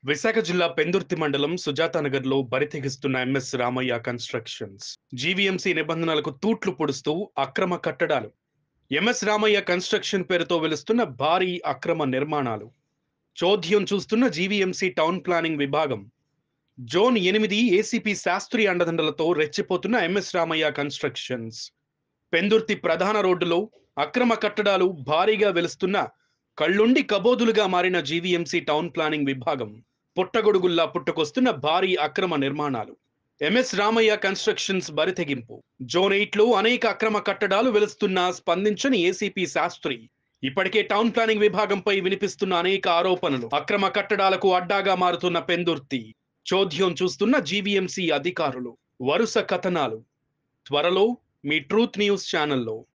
విశాఖ జిల్లా పెందుర్తి మండలం సుజాతానగర్లో బరితెగిస్తున్న ఎంఎస్ రామయ్య కన్స్ట్రక్షన్స్ జీవీఎంసీ నిబంధనలకు తూట్లు పొడుస్తూ అక్రమ కట్టడాలు ఎంఎస్ రామయ్య కన్స్ట్రక్షన్ పేరుతో వెలుస్తున్న భారీ అక్రమ నిర్మాణాలు చోద్యం చూస్తున్న జీవీఎంసీ టౌన్ ప్లానింగ్ విభాగం జోన్ ఎనిమిది ఏసీపీ శాస్త్రి అండదండలతో రెచ్చిపోతున్న ఎంఎస్ రామయ్య కన్స్ట్రక్షన్స్ పెందుర్తి ప్రధాన రోడ్డులో అక్రమ కట్టడాలు భారీగా వెలుస్తున్న కళ్ళుండి కబోదులుగా మారిన జీవీఎంసీ టౌన్ ప్లానింగ్ విభాగం పుట్టగొడుగుల్లా పుట్టుకొస్తున్న భారీ అక్రమ నిర్మాణాలు ఎంఎస్ రామయ్య కన్స్ట్రక్షన్స్ బరితెగింపు జోన్ ఎయిట్ లో అనేక అక్రమ కట్టడాలు వెలుస్తున్నా స్పందించని ఏసీపీ శాస్త్రి ఇప్పటికే టౌన్ ప్లానింగ్ విభాగంపై వినిపిస్తున్న అనేక ఆరోపణలు అక్రమ కట్టడాలకు అడ్డాగా మారుతున్న పెందుర్తి చోద్యం చూస్తున్న జీవీఎంసీ అధికారులు వరుస కథనాలు త్వరలో మీ ట్రూత్ న్యూస్ ఛానల్లో